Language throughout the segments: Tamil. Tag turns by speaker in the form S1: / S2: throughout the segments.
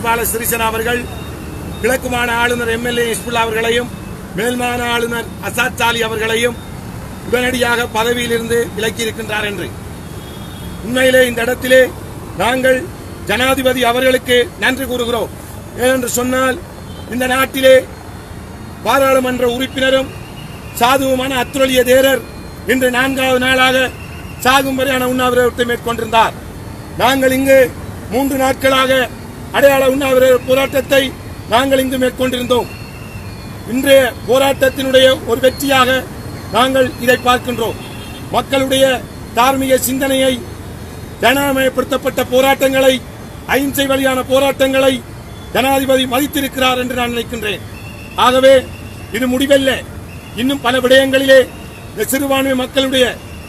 S1: மைத்ரிபால சிறிசேனா அவர்கள் கிழக்கு மாநில ஆளுநர் எம்எல்ஏ இஸ்புல்லா அவர்களையும் மேல் மாநில ஆளுநர் அசாத் சாலி அவர்களையும் உடனடியாக பதவியிலிருந்து விலக்கியிருக்கின்றார் என்று உண்மையிலே இந்த இடத்திலே நாங்கள் ஜனாதிபதி அவர்களுக்கு நன்றி கூறுகிறோம் ஏனென்று சொன்னால் இந்த நாட்டிலே பாராளுமன்ற உறுப்பினரும் சாதுவுமான அத்துரலிய தேரர் இன்று நான்காவது நாளாக சாகும் வரையான உண்ணாவிரதத்தை மேற்கொண்டிருந்தார் நாங்கள் இங்கு மூன்று நாட்களாக அடையாள உண்ணாவிரத போராட்டத்தை நாங்கள் இங்கு மேற்கொண்டிருந்தோம் இன்றைய போராட்டத்தினுடைய ஒரு வெற்றியாக நாங்கள் இதை பார்க்கின்றோம் மக்களுடைய தார்மீக சிந்தனையை ஜனநாயகப்படுத்தப்பட்ட போராட்டங்களை அಹಿಂசை வழியான போராட்டங்களை ஜனாதிபதி மதித்திருக்கிறார் என்று நான் நினைக்கின்றேன் ஆகவே இது முடிவல்ல இன்னும் பல விடயங்களிலே இந்த சிறுபான்மை மக்களுடைய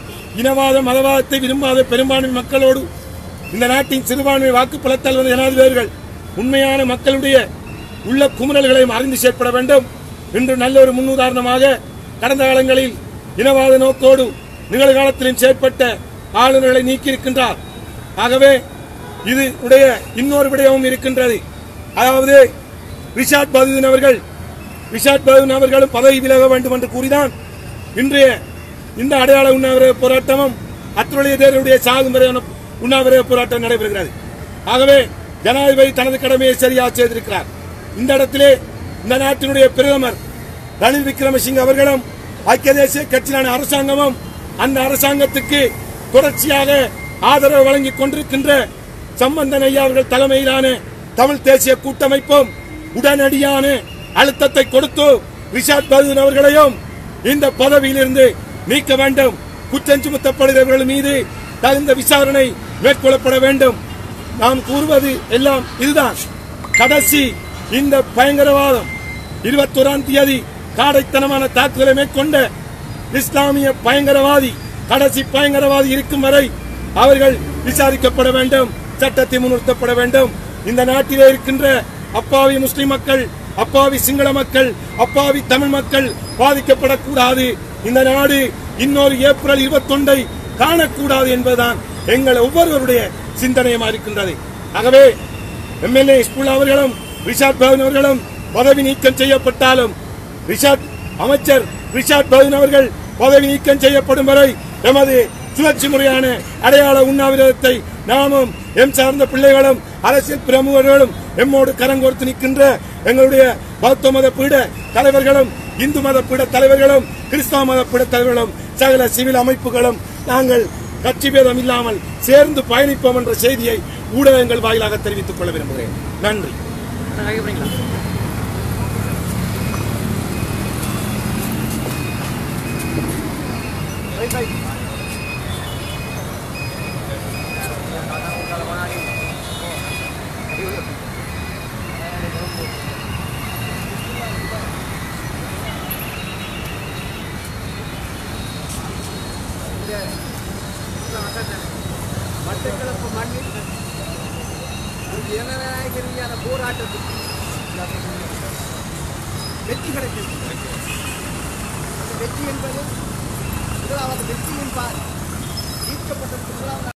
S1: இனவாத மதவாதத்தை விரும்பாத பெரும்பான்மை மக்களோடு இந்த நாட்டின் சிறுபான்மை வாக்கு பலத்தால் வந்த ஜனாதிபதிகள் உண்மையான மக்களுடைய உள்ள குமுறல்களையும் அறிந்து செயற்பட வேண்டும் இன்று நல்ல ஒரு முன்னுதாரணமாக கடந்த காலங்களில் இனவாத நோக்கோடு நிகழ்காலத்திலும் செயற்பட்ட ஆளுநர்களை நீக்கியிருக்கின்றார் ஆகவே இது உடைய இன்னொரு விடயமும் இருக்கின்றது அதாவது ரிஷாட் பதுதீன் அவர்கள் ரிஷாட் பதுதீன் அவர்களும் பதவி விலக வேண்டும் என்று கூறிதான் இன்றைய இந்த அடையாள உண்ணாவிரத போராட்டமும் அத்துடைய தேர்வுடைய சாகும் வரையான உண்ணாவிரத போராட்டம் நடைபெறுகிறது ஆகவே ஜனாதிபதி தனது கடமையை சரியாக செய்திருக்கிறார் இந்த இடத்திலே இந்த நாட்டினுடைய பிரதமர் ரணில் விக்ரமசிங்க அவர்களும் ஐக்கிய தேசிய கட்சியிலான அரசாங்கமும் அந்த அரசாங்கத்துக்கு தொடர்ச்சியாக ஆதரவு வழங்கிக் கொண்டிருக்கின்ற சம்பந்தன் ஐயா அவர்கள் தலைமையிலான தமிழ் தேசிய கூட்டமைப்பும் உடனடியான அழுத்தத்தை கொடுத்து ரிஷாட் பதுன் அவர்களையும் இந்த பதவியிலிருந்து நீக்க வேண்டும் குற்றம் சுமத்தப்படுகிறவர்கள் மீது தகுந்த விசாரணை மேற்கொள்ளப்பட வேண்டும் நாம் கூறுவது எல்லாம் இதுதான் கடைசி இந்த பயங்கரவாதம் இருபத்தோராம் தேதி காடைத்தனமான தாக்குதலை மேற்கொண்ட இஸ்லாமிய பயங்கரவாதி கடைசி பயங்கரவாதி இருக்கும் வரை அவர்கள் விசாரிக்கப்பட வேண்டும் சட்டத்தை முன்னிறுத்தப்பட வேண்டும் இந்த நாட்டிலே இருக்கின்ற அப்பாவி முஸ்லிம் மக்கள் அப்பாவி சிங்கள மக்கள் அப்பாவி தமிழ் மக்கள் பாதிக்கப்படக்கூடாது இந்த நாடு இன்னொரு ஏப்ரல் இருபத்தொன்றை காணக்கூடாது என்பதுதான் எங்கள் ஒவ்வொருவருடைய சிந்தனையமா இருக்கின்றது ஆகவே எம்எல்ஏ இஸ்புல்லா அவர்களும் ரிஷாட் பவன் அவர்களும் பதவி நீக்கம் செய்யப்பட்டாலும் ரிஷாட் அமைச்சர் ரிஷாட் பவன் அவர்கள் பதவி நீக்கம் செய்யப்படும் வரை எமது சுழற்சி முறையான அடையாள உண்ணாவிரதத்தை நாமும் எம் சார்ந்த பிள்ளைகளும் அரசியல் பிரமுகர்களும் எம்மோடு கரங்கோர்த்து நிற்கின்ற எங்களுடைய பௌத்த மத பீட தலைவர்களும் இந்து மத பீட தலைவர்களும் கிறிஸ்தவ மத பீட தலைவர்களும் சகல சிவில் அமைப்புகளும் நாங்கள் கட்சி பேதம் இல்லாமல் சேர்ந்து பயணிப்போம் என்ற செய்தியை ஊடகங்கள் வாயிலாக தெரிவித்துக் கொள்ள விரும்புகிறேன் நன்றி
S2: மட்டக்களப்பு மண்ணில் ஒரு ஜனநாயக ரீதியான போராட்டத்துக்கு வெற்றி கிடைத்தது அந்த வெற்றி என்பது முதலாவது வெற்றியின் பால் ஈர்க்கப்பட்ட முதலாவது